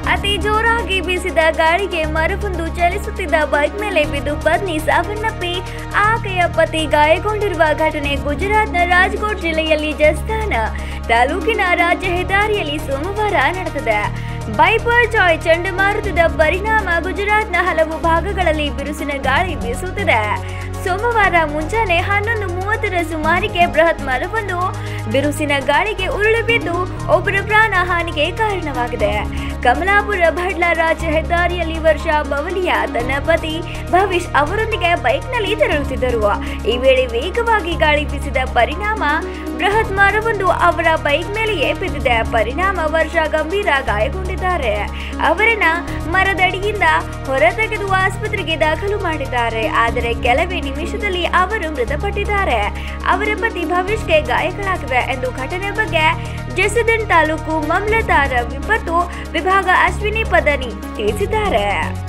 ಅತಿ ಜೋರಾಗಿ ಬೀಸಿದ ಗಾಳಿಗೆ ಮರವೊಂದು ಚಲಿಸುತ್ತಿದ್ದ ಬೈಕ್ ಮೇಲೆ ಬಿದ್ದು ಪತ್ನಿ ಸಾವನ್ನಪ್ಪಿ ಆಕೆಯ ಪತಿ ಗಾಯಗೊಂಡಿರುವ ಘಟನೆ ಗುಜರಾತ್ನ ರಾಜ್ಕೋಟ್ ಜಿಲ್ಲೆಯಲ್ಲಿ ಜಸ್ತಾನ ತಾಲೂಕಿನ ರಾಜ್ಯ ಹೆದ್ದಾರಿಯಲ್ಲಿ ಸೋಮವಾರ ನಡೆದಿದೆ ಬೈಪರ್ ಜಾಯ್ ಚಂಡಮಾರುತದ ಪರಿಣಾಮ ಗುಜರಾತ್ನ ಹಲವು ಭಾಗಗಳಲ್ಲಿ ಬಿರುಸಿನ ಗಾಳಿ ಬೀಸುತ್ತಿದೆ ಸೋಮವಾರ ಮುಂಜಾನೆ ಹನ್ನೊಂದು ಮೂವತ್ತರ ಸುಮಾರಿಗೆ ಬೃಹತ್ ಮರವೊಂದು ಬಿರುಸಿನ ಗಾಳಿಗೆ ಉರುಳಿ ಬಿದ್ದು ಒಬ್ಬರ ಪ್ರಾಣ ಹಾನಿಗೆ ಕಾರಣವಾಗಿದೆ ಕಮಲಾಪುರ ಭಡ್ಲ ರಾಜ್ಯ ಹೆದ್ದಾರಿಯಲ್ಲಿ ವರ್ಷ ಬವಲಿಯ ತನ್ನ ಪತಿ ಭವಿಷ್ ಅವರೊಂದಿಗೆ ಬೈಕ್ನಲ್ಲಿ ತೆರಳುತ್ತಿದ್ದರು ಈ ವೇಳೆ ವೇಗವಾಗಿ ಗಾಳಿ ಬೀಸಿದ ಪರಿಣಾಮ ಬೃಹತ್ ಮರವೊಂದು ಅವರ ಬೈಕ್ ಮೇಲೆಯೇ ಬಿದ್ದಿದೆ ಪರಿಣಾಮ ವರ್ಷ ಗಂಭೀರ ಗಾಯಗೊಂಡಿದ್ದಾರೆ ಅವರನ್ನ ಮರದಡಿಯಿಂದ ಹೊರತೆಗೆದು ಆಸ್ಪತ್ರೆಗೆ ದಾಖಲು ಮಾಡಿದ್ದಾರೆ ಆದರೆ ಕೆಲವೇ ನಿಮಿಷದಲ್ಲಿ ಅವರು ಮೃತಪಟ್ಟಿದ್ದಾರೆ ಅವರ ಪತಿ ಭವಿಷ್ಗೆ ಗಾಯಗಳಾಗಿವೆ ಎಂದು ಘಟನೆ ಬಗ್ಗೆ ಜಸದನ್ ತಾಲೂಕು ಮಮ್ಲತಾರ ವಿಪತ್ತು ವಿಭಾಗ ಅಶ್ವಿನಿ ಪದನಿ ತಿಳಿಸಿದ್ದಾರೆ